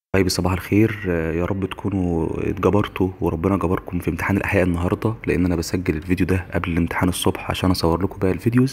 طيب صباح الخير آه، يا رب تكونوا اتجبرتوا وربنا جبركم في امتحان الاحياء النهارده لان انا بسجل الفيديو ده قبل الامتحان الصبح عشان اصور لكم باقي الفيديوز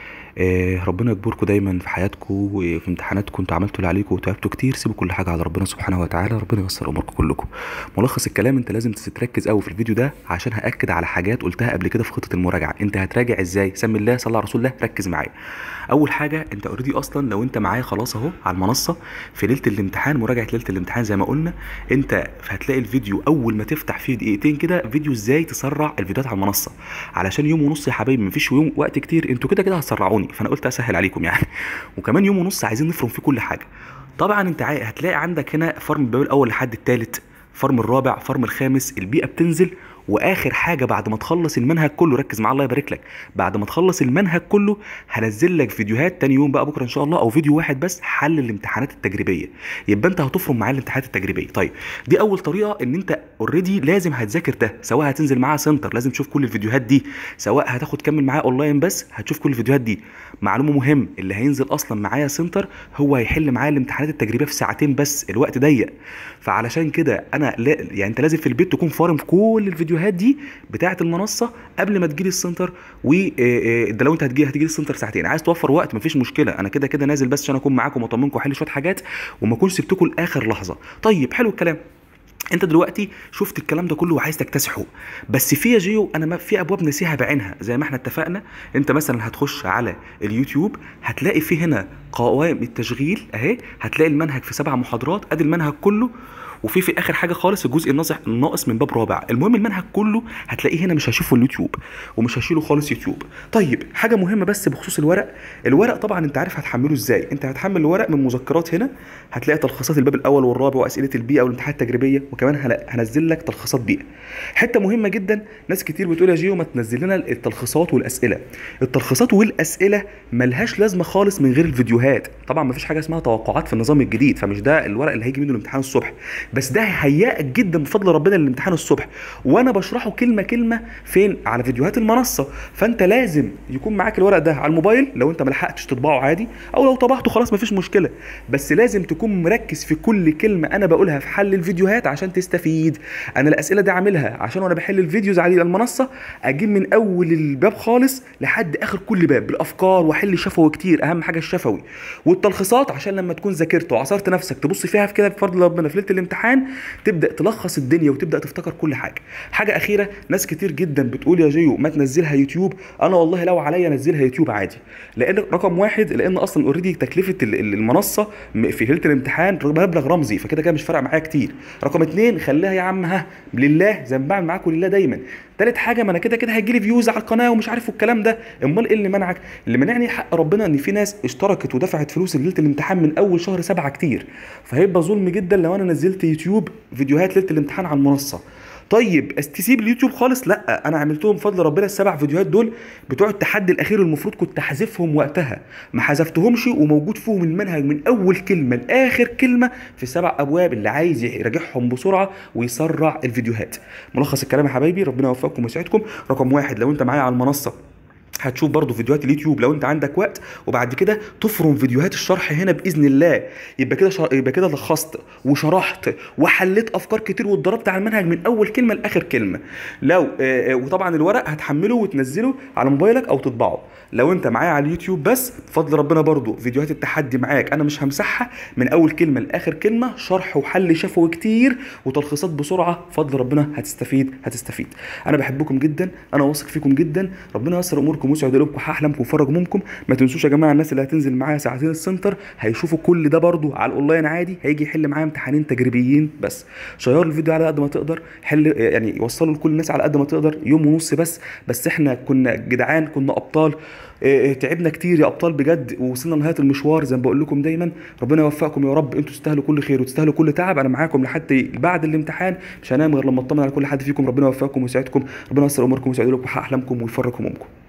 آه، ربنا يجبركم دايما في حياتكم وفي امتحاناتكم انتوا عملتوا اللي عليكم وتعبتوا كتير سيبوا كل حاجه على ربنا سبحانه وتعالى ربنا ييسر اموركم كلكم ملخص الكلام انت لازم تركز قوي في الفيديو ده عشان هاكد على حاجات قلتها قبل كده في خطه المراجعه انت هتراجع ازاي سمي الله صلى على رسول الله ركز معايا اول حاجه انت اوريدي اصلا لو انت معايا خلاص اهو على المنصه في ليله الامتحان مراجعه ليله الامتحان زي ما قلنا انت هتلاقي الفيديو اول ما تفتح فيه دقيقتين كده فيديو ازاي تسرع الفيديوهات على المنصه علشان يوم ونص يا حبايبي مفيش يوم وقت كتير انتوا كده كده هتسرعوني فانا قلت اسهل عليكم يعني وكمان يوم ونص عايزين نفرم فيه كل حاجه طبعا انت عاي- هتلاقي عندك هنا فرم الباب الاول لحد الثالث فرم الرابع فرم الخامس البيئه بتنزل واخر حاجه بعد ما تخلص المنهج كله ركز معايا الله يبارك لك بعد ما تخلص المنهج كله هنزل لك فيديوهات تاني يوم بقى بكره ان شاء الله او فيديو واحد بس حل الامتحانات التجريبيه يبقى انت هتفرم معايا الامتحانات التجريبيه طيب دي اول طريقه ان انت اوريدي لازم هتذاكر ده سواء هتنزل معاها سنتر لازم تشوف كل الفيديوهات دي سواء هتاخد كمل معايا اونلاين بس هتشوف كل الفيديوهات دي معلومه مهم اللي هينزل اصلا معايا سنتر هو هيحل معايا الامتحانات التجريبيه في ساعتين بس الوقت ضيق فعلشان كده انا لا يعني انت لازم في البيت تكون فارم كل الفيديوهات دي بتاعه المنصه قبل ما تجيلي السنتر و آه، آه، ده لو انت هتجي هتجي السنتر ساعتين عايز توفر وقت مفيش مشكله انا كده كده نازل بس عشان اكون معاكم واطمنكم واحل شويه حاجات وما اكونش سبتكم لاخر لحظه طيب حلو الكلام انت دلوقتي شفت الكلام ده كله وعايز تكتسحه بس في يا جيو انا ما في ابواب نسيها بعينها زي ما احنا اتفقنا انت مثلا هتخش على اليوتيوب هتلاقي في هنا قوائم التشغيل اهي هتلاقي المنهج في سبع محاضرات ادي المنهج كله وفي في اخر حاجه خالص الجزء الناصح الناقص من باب رابع المهم المنهج كله هتلاقيه هنا مش هشوفه اليوتيوب ومش هشيله خالص يوتيوب طيب حاجه مهمه بس بخصوص الورق الورق طبعا انت عارف هتحمله ازاي انت هتحمل الورق من مذكرات هنا هتلاقي تلخيصات الباب الاول والرابع واسئله البيئه والامتحانات التجريبيه وكمان هن- هنزل لك تلخيصات بيئه حته مهمه جدا ناس كتير بتقول يا جيو ما تنزل لنا التلخيصات والاسئله التلخيصات والاسئله ملهاش لازمه خالص من غير الفيديوهات طبعا ما فيش حاجه اسمها توقعات في النظام الجديد فمش ده الورق اللي هيجي منه الامتحان الصبح بس ده هيهيئك جدا بفضل ربنا للامتحان الصبح وانا بشرحه كلمه كلمه فين على فيديوهات المنصه فانت لازم يكون معاك الورق ده على الموبايل لو انت ما لحقتش تطبعه عادي او لو طبعته خلاص مفيش مشكله بس لازم تكون مركز في كل كلمه انا بقولها في حل الفيديوهات عشان تستفيد انا الاسئله دي عاملها عشان وانا بحل الفيديوز على المنصه اجيب من اول الباب خالص لحد اخر كل باب بالافكار واحل شفوي كتير اهم حاجه الشفوي والتلخيصات عشان لما تكون ذاكرت وعصرت نفسك تبص فيها في كده بفضل ربنا في ليله الامتحان تبدا تلخص الدنيا وتبدا تفتكر كل حاجه حاجه اخيره ناس كتير جدا بتقول يا جيو ما تنزلها يوتيوب انا والله لو عليا انزلها يوتيوب عادي لان رقم واحد لان اصلا اوريدي تكلفه ال- ال- المنصه م- في ليله الامتحان مبلغ رمزي فكده كده مش فارق معايا كتير رقم اتنين خليها يا عم ها لله زي ما بعمل معاكم لله دايما تالت حاجه ما انا كده كده هيجي لي فيوز على القناه ومش عارف والكلام ده امال ايه اللي منعك اللي منعني حق ربنا ان في ناس اشتركت ودفعت فلوس ليله الامتحان من اول شهر سبعة كتير فهيبقى ظلم جدا لو انا نزلت يوتيوب فيديوهات ليله الامتحان على المنصه طيب أس- تسيب اليوتيوب خالص لا انا عملتهم بفضل ربنا السبع فيديوهات دول بتوع التحدي الاخير المفروض كنت حذفهم وقتها ما حذفتهمش وموجود فيهم المنهج من اول كلمه لاخر كلمه في سبع ابواب اللي عايز يراجعهم بسرعه ويسرع الفيديوهات ملخص الكلام يا حبايبي ربنا يوفقكم ويسعدكم رقم واحد لو انت معايا على المنصه هتشوف برضو فيديوهات اليوتيوب لو انت عندك وقت وبعد كده تفرم فيديوهات الشرح هنا باذن الله يبقى كده شر... يبقى كده لخصت وشرحت وحليت افكار كتير واتدربت على المنهج من اول كلمه لاخر كلمه لو آه، آه، وطبعا الورق هتحمله وتنزله على موبايلك او تطبعه لو انت معايا على اليوتيوب بس بفضل ربنا برضو فيديوهات التحدي معاك انا مش همسحها من اول كلمه لاخر كلمه شرح وحل شفوي كتير وتلخيصات بسرعه بفضل ربنا هتستفيد هتستفيد انا بحبكم جدا انا واثق فيكم جدا ربنا ييسر اموركم ويسعد قلوبكم واحلامكم ويفرج همومكم ما تنسوش يا جماعه الناس اللي هتنزل معايا ساعتين السنتر هيشوفوا كل ده برضو على الاونلاين عادي هيجي يحل معايا امتحانين تجريبيين بس شير الفيديو على قد ما تقدر حل يعني وصله لكل الناس على قد ما تقدر يوم ونص بس بس احنا كنا جدعان كنا ابطال إيه، تعبنا كتير يا ابطال بجد ووصلنا لنهايه المشوار زي ما بقول لكم دايما ربنا يوفقكم يا رب انتوا تستاهلوا كل خير وتستاهلوا كل تعب انا معاكم لحد بعد الامتحان مش هنام غير لما اطمن على كل حد فيكم ربنا يوفقكم ويسعدكم ربنا ييسر اموركم ويسعد لكم احلامكم ويفرج همومكم